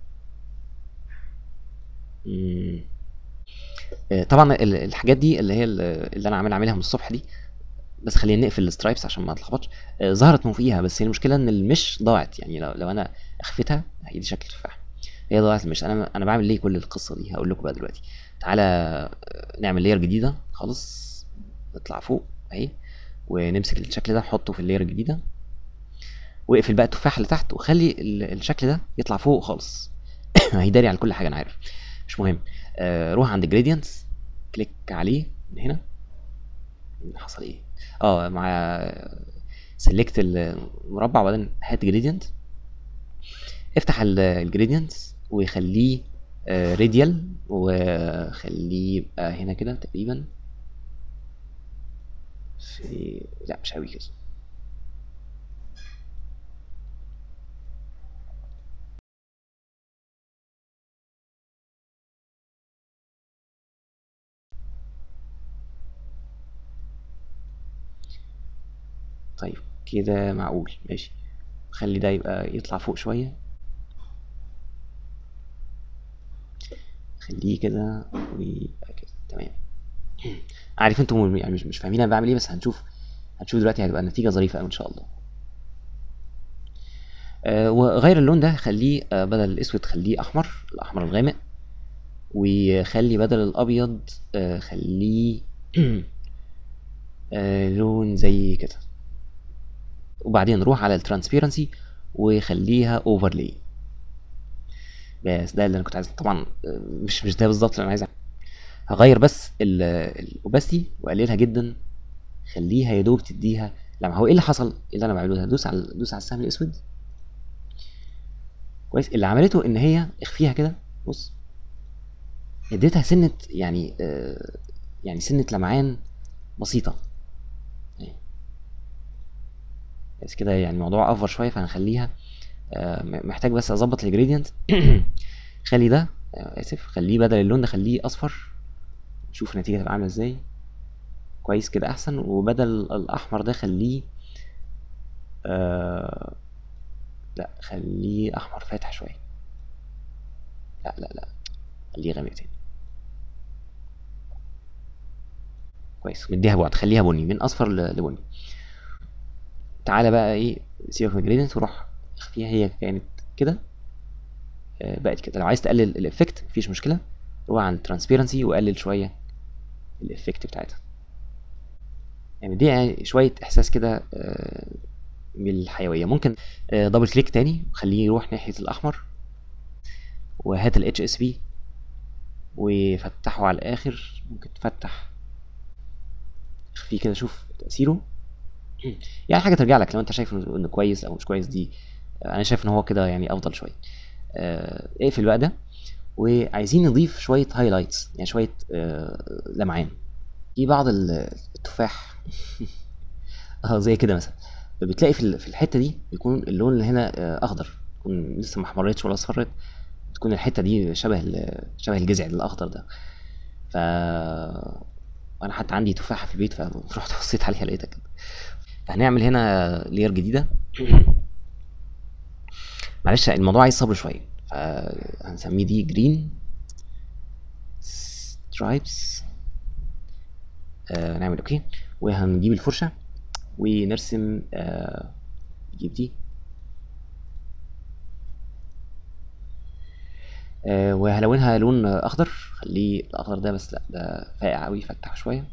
مم. آه، طبعا ال- الحاجات دي اللي هي ال- اللي انا عامل عاملها من الصبح دي بس خلينا نقفل السترايبس عشان ما اتلخبطش آه، ظهرت من فوقيها بس هي المشكله ان المش ضاعت يعني لو, لو انا اخفتها هي دي شكل تفاح هي ضاعت المش انا انا بعمل ليه كل القصه دي هقول لكم بقى دلوقتي تعالى آه، نعمل لير جديده خالص نطلع فوق اهي ونمسك الشكل ده نحطه في اللير الجديده واقفل بقى التفاح اللي تحت وخلي ال- الشكل ده يطلع فوق خالص هيداري على كل حاجه انا عارف مش مهم آه روح عند جريدينتس كليك عليه من هنا حصل ايه اه مع سيلكت المربع وبعدين هات جريدينت افتح الجريدينت وخليه راديال وخليه يبقى هنا كده تقريبا في لا مش قوي كده طيب كده معقول ماشي خلي ده يبقى يطلع فوق شوية خليه كده ويبقى كده تمام عارف انتم يعني مش مش فاهمين انا بعمل ايه بس هنشوف هنشوف دلوقتي هتبقى النتيجة ظريفة قوي ان شاء الله آه وغير اللون ده خليه آه بدل الاسود خليه احمر الاحمر الغامق وخلي بدل الابيض آه خليه آه لون زي كده وبعدين روح على الترانسبيرنسي وخليها اوفرلاي بس ده اللي انا كنت عايز طبعا آه، مش مش ده بالظبط اللي انا عايز أعمله. هغير بس الاوباستي واقللها جدا خليها يا دوب تديها لما هو ايه اللي حصل إيه اللي انا بعمله ده دوس على دوس على السهم الاسود كويس اللي عملته ان هي اخفيها كده بص اديتها سنه يعني آه يعني سنه لمعان بسيطه أهي. بس كده يعني الموضوع افر شويه فهنخليها آه م- محتاج بس اظبط الجريدينت خلي ده آه اسف خليه بدل اللون ده خليه اصفر نشوف النتيجه تبقى عامله ازاي كويس كده احسن وبدل الاحمر ده خليه آه لا خليه احمر فاتح شويه لا لا لا خليه غامق تاني كويس مديها بعد خليها بني من اصفر ل- لبني تعالى بقى ايه سيبك من الجريدينت وروح اخفيها هي كانت كده آه، بقت كده لو عايز تقلل الافكت مفيش مشكله روح عند ترانسبيرنسي وقلل شويه الافكت بتاعتها يعني دي يعني شويه احساس كده آه، بالحيويه ممكن آه، دبل كليك تاني وخليه يروح ناحيه الاحمر وهات الاتش اس بي وفتحه على الاخر ممكن تفتح اخفيه كده شوف تاثيره يعني حاجه ترجع لك لو انت شايف انه إنه كويس او مش كويس دي انا شايف ان هو كده يعني افضل شويه آه، اقفل بقى ده وعايزين نضيف شويه هايلايتس يعني شويه آه، لمعان في بعض ال- التفاح اه زي كده مثلا بتلاقي في ال- في الحته دي بيكون اللون اللي هنا آه، اخضر يكون لسه ما احمرتش ولا اصفرت تكون الحته دي شبه ال- شبه الجذع الاخضر ده ف انا حتى عندي تفاحه في البيت فرحت بصيت عليها لقيتها كده فهنعمل هنا لير جديده معلش الموضوع عايز صبر شويه فهنسميه دي جرين سترايبس آه نعمل اوكي وهنجيب الفرشه ونرسم آه نجيب دي آه وهلونها لون اخضر خليه الاخضر ده بس لا ده فاقع قوي فتحه شويه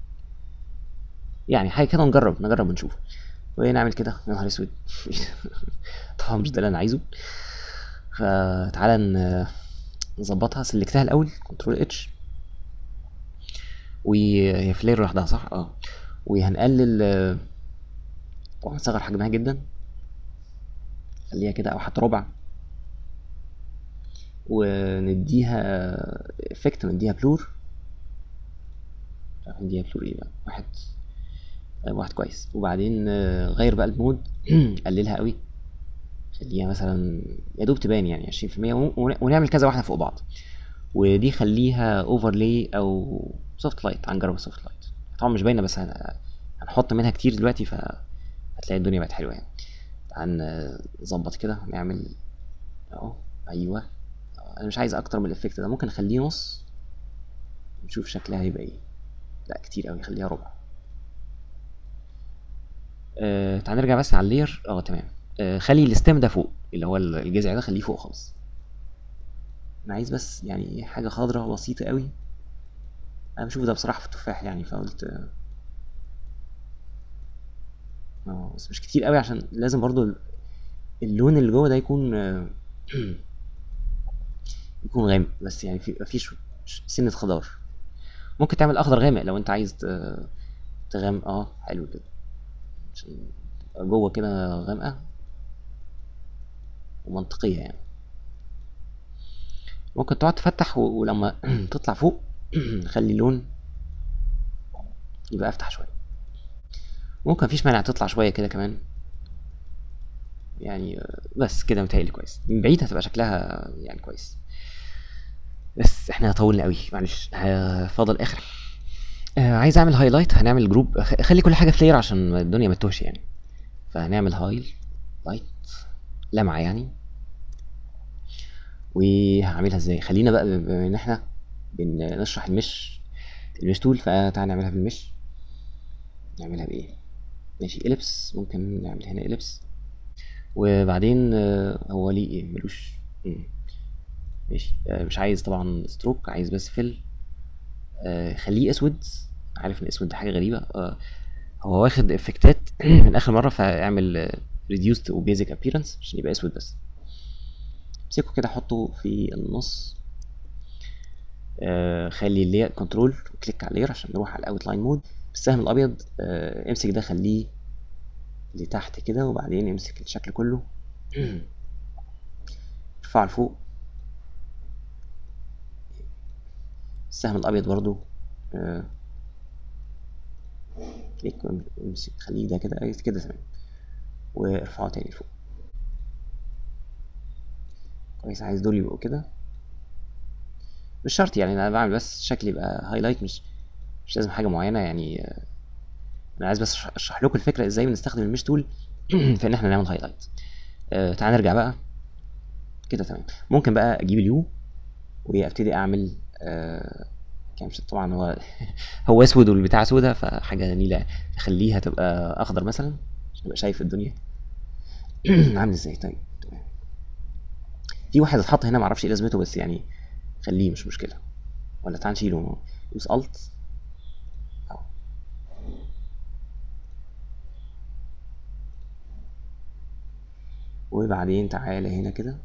يعني حاجه كده نجرب نجرب ونشوف ونعمل كده يا نهار اسود طبعا مش ده اللي انا عايزه فتعالى ن... نظبطها سلكتها الاول كنترول اتش وهي فلير لوحدها صح اه وهنقلل آه، طبعا نصغر حجمها جدا خليها كده او حتى ربع ونديها افكت نديها بلور مش عارف نديها بلور ايه بقى واحد آه، واحد كويس وبعدين آه، غير بقى المود قللها قوي خليها مثلا يا دوب تبان يعني 20% ون- ونعمل كذا واحده فوق بعض ودي خليها اوفرلاي او سوفت لايت هنجرب السوفت لايت طبعا مش باينه بس هن- هنحط منها كتير دلوقتي فهتلاقي الدنيا بقت حلوه يعني تعال نظبط كده نعمل اهو ايوه آه، انا مش عايز اكتر من الافكت ده ممكن اخليه نص نشوف شكلها هيبقى ايه لا كتير قوي خليها ربع آه تعال نرجع بس على اللير اه تمام آه خلي الستيم ده فوق اللي هو الجذع ده خليه فوق خالص انا عايز بس يعني حاجه خضراء بسيطه قوي انا بشوف ده بصراحه في التفاح يعني فقلت اه آه، بس مش كتير قوي عشان لازم برضو ال- اللون اللي جوه ده يكون آه، يكون غامق بس يعني في مفيش سنة خضار ممكن تعمل اخضر غامق لو انت عايز ت- تغامق اه حلو كده عشان تبقى جوه كده غامقة ومنطقية يعني ممكن تقعد تفتح و- ولما تطلع فوق خلي اللون يبقى افتح شوية ممكن مفيش مانع تطلع شوية كده كمان يعني آه، بس كده متهيألي كويس من بعيد هتبقى شكلها يعني كويس بس احنا طولنا قوي معلش ه- فاضل اخر آه عايز اعمل هايلايت هنعمل جروب خ- خلي كل حاجه فلير عشان الدنيا ما تتوهش يعني فهنعمل هايل لايت لمعه يعني وهعملها ازاي خلينا بقى بما ان احنا بنشرح المش المش تول فتعال نعملها بالمش نعملها بايه ماشي اليبس ممكن نعمل هنا اليبس وبعدين آه، هو ليه ايه ملوش مم. ماشي آه، مش عايز طبعا ستروك عايز بس فيل آه، خليه اسود عارف ان اسود ده حاجه غريبه آه، هو واخد افكتات من اخر مره فاعمل ريديوست وبيزك ابييرنس عشان يبقى اسود بس امسكه كده حطه في النص آه، خلي اللي كنترول وكليك على اللير عشان نروح على الاوت لاين مود بالسهم الابيض آه، امسك ده خليه لتحت كده وبعدين امسك الشكل كله ارفعه لفوق السهم الابيض برضو آه، كليك وامسك خليه ده كده أي- كده تمام وارفعه تاني لفوق كويس عايز دول يبقوا كده مش شرط يعني انا بعمل بس شكل يبقى هايلايت مش مش لازم حاجه معينه يعني آه، انا عايز بس أشرح- اشرح لكم الفكره ازاي بنستخدم المش تول في ان احنا نعمل هايلايت آه تعال نرجع بقى كده تمام ممكن بقى اجيب اليو وابتدي اعمل آه كام شيء طبعا هو هو اسود والبتاع سودا فحاجه نيله اخليها تبقى اخضر مثلا عشان ابقى شايف الدنيا عامل ازاي طيب تمام في واحد اتحط هنا معرفش ايه لازمته بس يعني خليه مش مشكله ولا تعال نشيله دوس الت اهو وبعدين تعالى هنا كده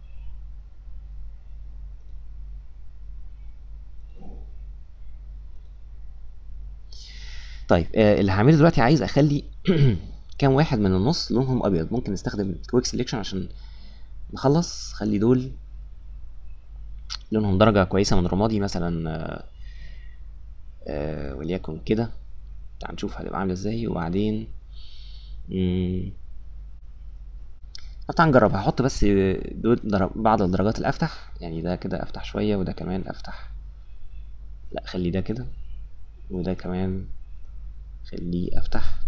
طيب آه اللي هعمله دلوقتي عايز اخلي كام واحد من النص لونهم ابيض ممكن نستخدم كويك سيلكشن عشان نخلص خلي دول لونهم درجة كويسة من رمادي مثلا آه آه وليكن كده تعال نشوف هتبقى عاملة ازاي وبعدين مم، طب تعال نجرب هحط بس دول در- بعض الدرجات الافتح يعني ده كده افتح شوية وده كمان افتح لا خلي ده كده وده كمان خليه افتح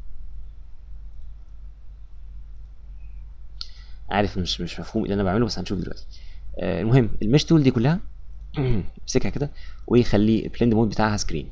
عارف مش مش مفهوم اللي انا بعمله بس هنشوف دلوقتي آه المهم المش تول دي كلها امسكها كده ويخلي البلند مود بتاعها سكرين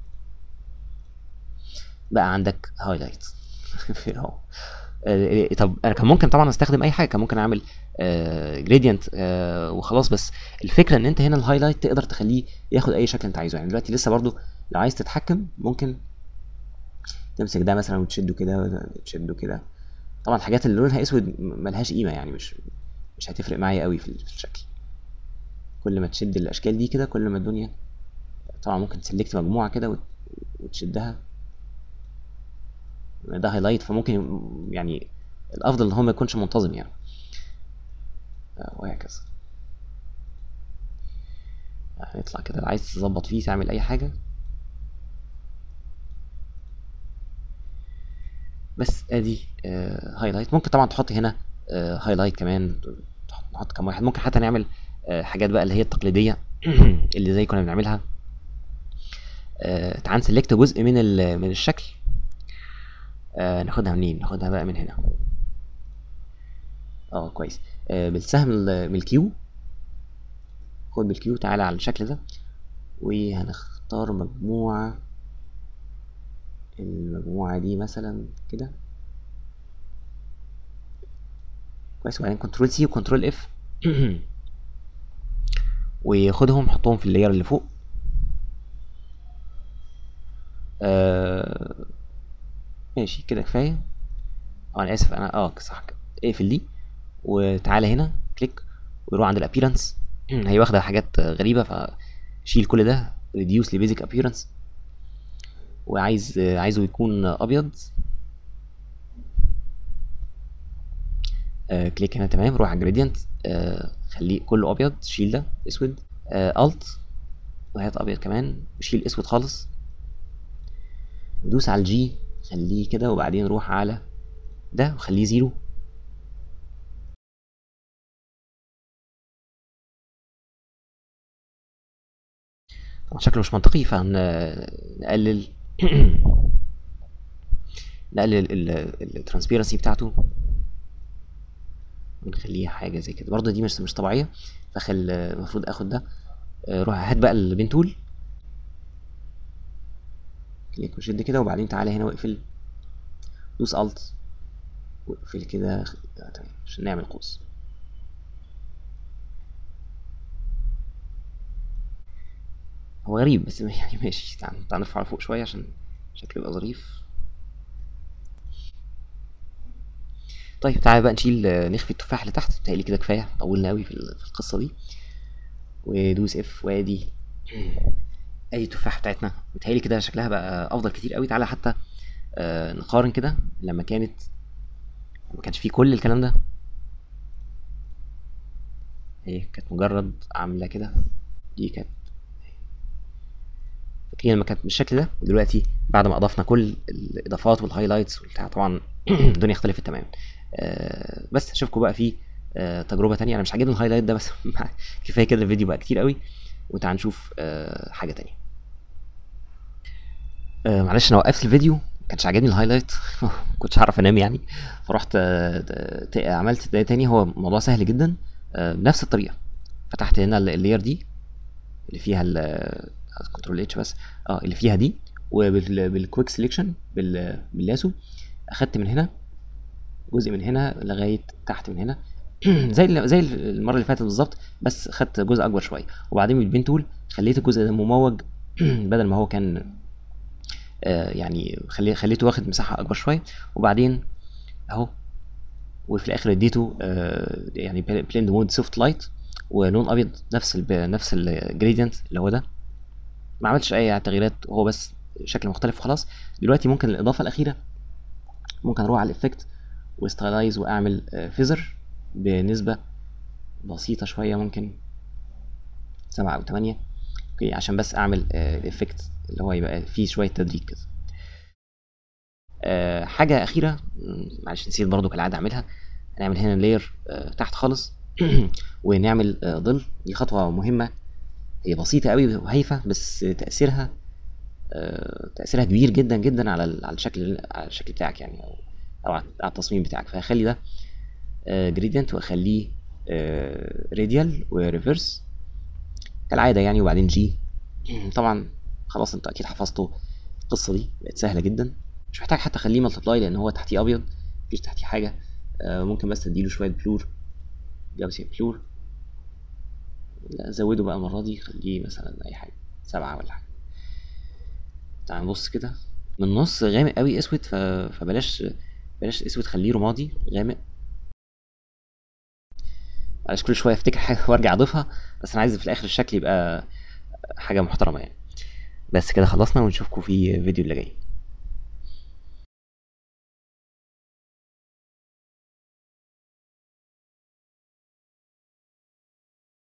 بقى عندك هايلايت اهو آه، طب انا كان ممكن طبعا استخدم اي حاجه كان ممكن اعمل جريدينت وخلاص بس الفكره ان انت هنا الهايلايت تقدر تخليه ياخد اي شكل انت عايزه يعني دلوقتي لسه برضو لو عايز تتحكم ممكن تمسك ده مثلا وتشده كده وتشده كده طبعا الحاجات اللي لونها اسود م- ملهاش قيمه يعني مش مش هتفرق معايا قوي في ال- في الشكل كل ما تشد الاشكال دي كده كل ما الدنيا طبعا ممكن تسلكت مجموعه كده وت- وتشدها ده هايلايت فممكن يم- يعني الافضل ان هو ما يكونش منتظم يعني آه، وهكذا هنطلع كده لو عايز تظبط فيه تعمل اي حاجه بس ادي هايلايت ممكن طبعا تحط هنا هايلايت كمان تحط نحط كام واحد ممكن حتى نعمل آه، حاجات بقى اللي هي التقليديه اللي زي كنا بنعملها آه، تعال نسلكت جزء من ال- من الشكل آه، ناخدها منين ناخدها بقى من هنا اه كويس آه، بالسهم ال- من الكيو خد بالكيو تعالى على الشكل ده وهنختار مجموعة المجموعة دي مثلا كده كويس وبعدين كنترول سي وكنترول اف وخدهم حطهم في اللاير اللي فوق آه ماشي كده كفاية اه انا اسف انا اه صح كده اقفل دي وتعالى هنا كليك ويروح عند الابيرنس هي واخدة حاجات غريبة فشيل كل ده ريديوس لبيزك ابيرنس وعايز عايزه يكون ابيض آه كليك هنا تمام روح على الجريدينت آه خليه كله ابيض شيل ده اسود آه الت وهات ابيض كمان وشيل اسود خالص ودوس على الجي خليه كده وبعدين روح على ده وخليه زيرو طبعا شكله مش منطقي فهنقلل نقلل الترانسبيرنسي بتاعته ونخليها حاجة زي كده برضه دي مش مش طبيعية فخل المفروض اخد ده آه، روح هات بقى البين تول كليك وشد كده وبعدين تعالى هنا واقفل دوس الت واقفل كده آه، تمام عشان نعمل قوس هو غريب بس يعني ماشي تعال تعال نرفعه لفوق شوية عشان شكله يبقى ظريف طيب تعالى بقى نشيل آه، نخفي التفاح اللي تحت بتهيألي كده كفاية طولنا قوي في ال- في القصة دي ودوس اف وادي ادي التفاحة بتاعتنا بتهيألي كده شكلها بقى افضل كتير قوي تعالى حتى آه نقارن كده لما كانت ما كانش فيه كل الكلام ده هي كانت مجرد عاملة كده دي كانت فاكرين لما كانت بالشكل ده ودلوقتي بعد ما اضفنا كل الاضافات والهايلايتس والبتاع طبعا الدنيا اختلفت تماما آه بس اشوفكم بقى في آه تجربه تانية انا مش عاجبني الهايلايت ده بس كفايه كده الفيديو بقى كتير قوي وتعال نشوف آه حاجه تانية آه معلش انا وقفت الفيديو ما كانش عاجبني الهايلايت ما كنتش هعرف انام يعني فرحت آه ت- عملت ده تاني هو موضوع سهل جدا آه بنفس الطريقه فتحت هنا ال- اللاير دي اللي فيها ال كنترول اتش بس اه اللي فيها دي وبالكويك سelection بال باللاسو اخدت من هنا جزء من هنا لغايه تحت من هنا زي ال- زي المره اللي فاتت بالظبط بس خدت جزء اكبر شويه وبعدين بالبين تول خليت الجزء ده مموج بدل ما هو كان آه يعني خلي خليته واخد مساحه اكبر شويه وبعدين اهو وفي الاخر اديته آه يعني بليند مود سوفت لايت ولون ابيض نفس ال نفس الجريدينت اللي هو ده ما عملتش اي تغييرات هو بس شكل مختلف وخلاص دلوقتي ممكن الاضافه الاخيره ممكن اروح على الافكت واستايلايز واعمل فيزر بنسبه بسيطه شويه ممكن سبعة او تمانية اوكي عشان بس اعمل الافكت اللي هو يبقى فيه شويه تدريج كده آه، حاجه اخيره مم، معلش نسيت برضو كالعاده اعملها هنعمل هنا لاير تحت خالص ونعمل آه، ظل دي خطوه مهمه هي بسيطه قوي وهايفه بس تاثيرها آه، تاثيرها كبير جدا جدا على ال- على الشكل على الشكل بتاعك يعني او او على على التصميم بتاعك فهخلي ده جريدينت واخليه راديال وريفرس كالعاده يعني وبعدين جي طبعا خلاص انت اكيد حفظته القصه دي بقت سهله جدا مش محتاج حتى اخليه ملتبلاي لان هو تحتيه ابيض مفيش تحتيه حاجه آه، ممكن بس اديله شويه بلور جاوسي بلور لا زوده بقى المره دي خليه مثلا اي حاجه سبعة ولا حاجه تعال نبص كده من النص غامق قوي اسود ف... فبلاش بلاش اسود خليه رمادي غامق معلش كل شويه افتكر حاجه وارجع اضيفها بس انا عايز في الاخر الشكل يبقى حاجه محترمه يعني بس كده خلصنا ونشوفكم في الفيديو اللي جاي